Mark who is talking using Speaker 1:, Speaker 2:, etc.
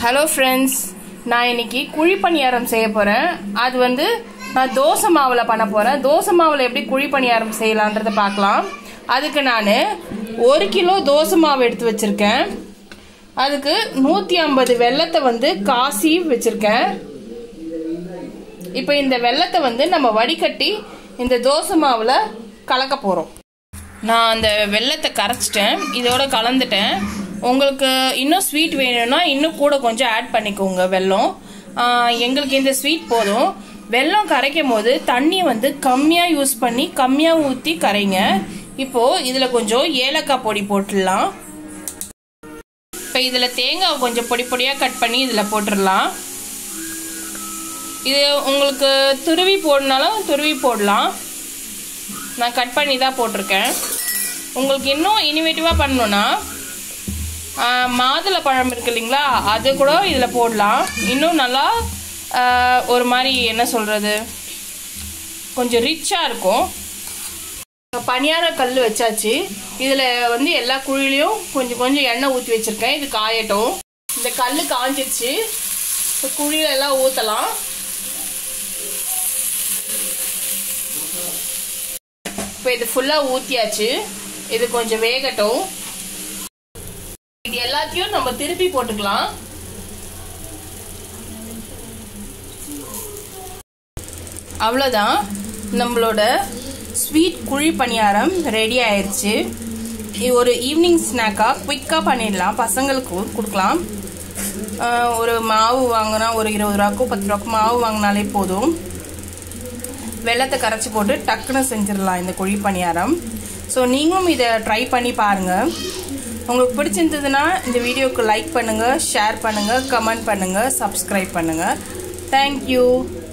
Speaker 1: hello friends நான் இன்னைக்கு குழி பணியாரம் செய்ய போகிறேன் அது வந்து நான் தோசை மாவில் பண்ண போகிறேன் தோசை மாவில் எப்படி குழி பணியாரம் செய்யலான்றதை பார்க்கலாம் அதுக்கு நான் ஒரு கிலோ தோசை மாவு எடுத்து வச்சுருக்கேன் அதுக்கு நூற்றி ஐம்பது வெள்ளத்தை வந்து காசி வச்சுருக்கேன் இப்போ இந்த வெள்ளத்தை வந்து நம்ம வடிகட்டி இந்த தோசை மாவில் கலக்க போகிறோம் நான் அந்த வெள்ளத்தை கரைச்சிட்டேன் இதோட கலந்துட்டேன் உங்களுக்கு இன்னும் ஸ்வீட் வேணும்னா இன்னும் கூட கொஞ்சம் ஆட் பண்ணிக்கோங்க வெல்லம் ஆஹ் எங்களுக்கு இந்த ஸ்வீட் போதும் வெல்லம் கரைக்கும் போது தண்ணி வந்து கம்மியாக யூஸ் பண்ணி கம்மியாக ஊற்றி கரைங்க இப்போது இதில் கொஞ்சம் ஏலக்காய் பொடி போட்டுடலாம் இப்போ இதில் தேங்காய் கொஞ்சம் பொடி பொடியாக கட் பண்ணி இதில் போட்டுடலாம் இது உங்களுக்கு துருவி போடனாலும் துருவி போடலாம் நான் கட் பண்ணி தான் போட்டிருக்கேன் உங்களுக்கு இன்னும் இனிவேட்டிவாக பண்ணணுன்னா மாதுளை பழம் இருக்கு இல்லைங்களா அது கூட இதில் போடலாம் இன்னும் நல்லா ஆஹ், ஒரு மாதிரி என்ன சொல்கிறது கொஞ்சம் ரிச்சாக இருக்கும் பனியார கல் வச்சாச்சு இதில் வந்து எல்லா குழிலையும் கொஞ்சம் கொஞ்சம் எண்ணெய் ஊற்றி வச்சுருக்கேன் இது காயட்டும் இந்த கல் காஞ்சிருச்சு இப்போ குழியில எல்லாம் ஊற்றலாம் இப்போ இது ஃபுல்லாக ஊற்றியாச்சு இது கொஞ்சம் வேகட்டும் இது எல்லாத்தையும் நம்ம திருப்பி போட்டுக்கலாம் அவ்வளோதான் நம்மளோட ஸ்வீட் குழி பணியாரம் ரெடி ஆயிடுச்சு இது ஒரு ஈவினிங் ஸ்நாக்காக குயிக்காக பண்ணிடலாம் பசங்களுக்கு கொடுக்கலாம் ஆஹ் ஒரு மாவு வாங்கினா ஒரு இருபது ரூபாக்கோ பத்து ரூபாக்கோ மாவு வாங்கினாலே போதும் வெள்ளத்தை கரைச்சி போட்டு டக்குன்னு செஞ்சிடலாம் இந்த குழி பணியாரம் ஸோ நீங்களும் இதை ட்ரை பண்ணி பாருங்கள் உங்களுக்கு பிடிச்சிருந்ததுன்னா இந்த வீடியோக்கு லைக் பண்ணுங்கள் ஷேர் பண்ணுங்கள் கமெண்ட் பண்ணுங்கள் சப்ஸ்கிரைப் பண்ணுங்கள் தேங்க்யூ